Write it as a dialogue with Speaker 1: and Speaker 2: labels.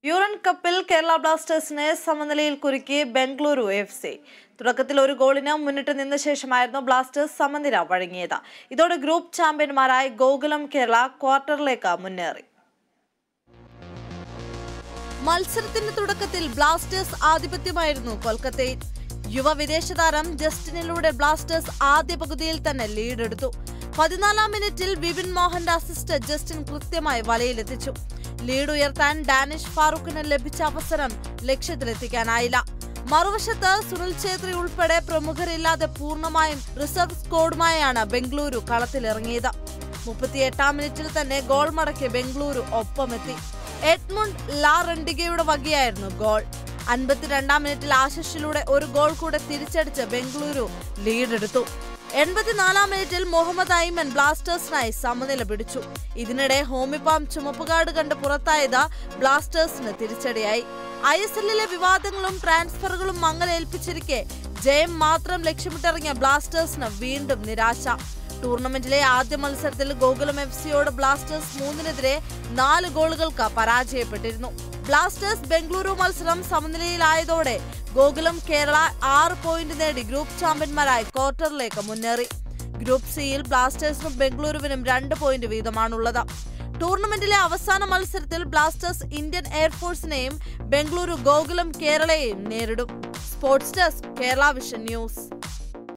Speaker 1: Jürgen കപ്പിൽ കേരള ബ്ലാസ്റ്റേഴ്സിനെ സമനിലയിൽ കുരുക്കി ബംഗളൂരു എഫ് സി തുടക്കത്തിൽ ഒരു ഗോളിന് മുന്നിട്ട് നിന്ന ശേഷമായിരുന്നു ബ്ലാസ്റ്റേഴ്സ് സമനില വഴങ്ങിയത് ഇതോടെ ഗ്രൂപ്പ് ചാമ്പ്യന്മാരായി ഗോകുലം കേരള ക്വാർട്ടറിലേക്ക് മുന്നേറി മത്സരത്തിന്റെ തുടക്കത്തിൽ ബ്ലാസ്റ്റേഴ്സ് ആധിപത്യമായിരുന്നു കൊൽക്കത്തയിൽ യുവ വിദേശ താരം ജസ്റ്റിനിലൂടെ ബ്ലാസ്റ്റേഴ്സ് ആദ്യ പകുതിയിൽ തന്നെ ലീഡ് എടുത്തു പതിനാലാം മിനിറ്റിൽ വിപിൻ മോഹന്റെ അസിസ്റ്റ് ജസ്റ്റിൻ കൃത്യമായി വലയിലെത്തിച്ചു ലീഡ് ഉയർത്താൻ ഡാനിഷ് ഫാറൂഖിന് ലഭിച്ച അവസരം ലക്ഷ്യത്തിലെത്തിക്കാനായില്ല മറുവശത്ത് സുനിൽ ഛേത്രി ഉൾപ്പെടെ പ്രമുഖരില്ലാതെ പൂർണ്ണമായും റിസർവ് സ്ക്വാഡുമായാണ് ബംഗളൂരു കളത്തിലിറങ്ങിയത് മുപ്പത്തിയെട്ടാം മിനിറ്റിൽ തന്നെ ഗോൾ മടക്കി ബംഗളൂരു ഒപ്പമെത്തി എഡ്മുണ്ട് ലാ റെണ്ടിഗയുടെ വകയായിരുന്നു ഗോൾ അൻപത്തിരണ്ടാം മിനിറ്റിൽ ആശിഷിലൂടെ ഒരു ഗോൾ കൂടെ തിരിച്ചടിച്ച് ബംഗളൂരു ലീഡെടുത്തു എൺപത്തിനാലാം മിനിറ്റിൽ മുഹമ്മദ് ഐമൻ ബ്ലാസ്റ്റേഴ്സിനായി സമനില പിടിച്ചു ഇതിനിടെ ഹോമിപ്പാം ചുമപ്പുകാട് കണ്ട് പുറത്തായത് ബ്ലാസ്റ്റേഴ്സിന് തിരിച്ചടിയായി ഐ എസ് എല്ലിലെ വിവാദങ്ങളും ട്രാൻസ്ഫറുകളും മങ്ങലേൽപ്പിച്ചിരിക്കെ ജയം മാത്രം ലക്ഷ്യമിട്ടിറങ്ങിയ ബ്ലാസ്റ്റേഴ്സിന് വീണ്ടും നിരാശ ടൂർണമെന്റിലെ ആദ്യ മത്സരത്തിൽ ഗോകുലം എഫ് സിയോട് ബ്ലാസ്റ്റേഴ്സ് മൂന്നിനെതിരെ നാല് ഗോളുകൾക്ക് പരാജയപ്പെട്ടിരുന്നു ബ്ലാസ്റ്റേഴ്സ് ബംഗളൂരു മത്സരം സമനിലയിലായതോടെ ഗോകുലം കേരള ആറ് പോയിന്റ് നേടി ഗ്രൂപ്പ് ചാമ്പ്യന്മാരായി ക്വാർട്ടറിലേക്ക് മുന്നേറി ഗ്രൂപ്പ് സിയിൽ ബ്ലാസ്റ്റേഴ്സിനും ബംഗളൂരുവിനും രണ്ട് പോയിന്റ് വീതമാണുള്ളത് ടൂർണമെന്റിലെ അവസാന മത്സരത്തിൽ ബ്ലാസ്റ്റേഴ്സ് ഇന്ത്യൻ എയർഫോഴ്സിനെയും ബംഗളൂരു ഗോകുലം കേരളയെയും നേരിടും sports desk Kerala vision news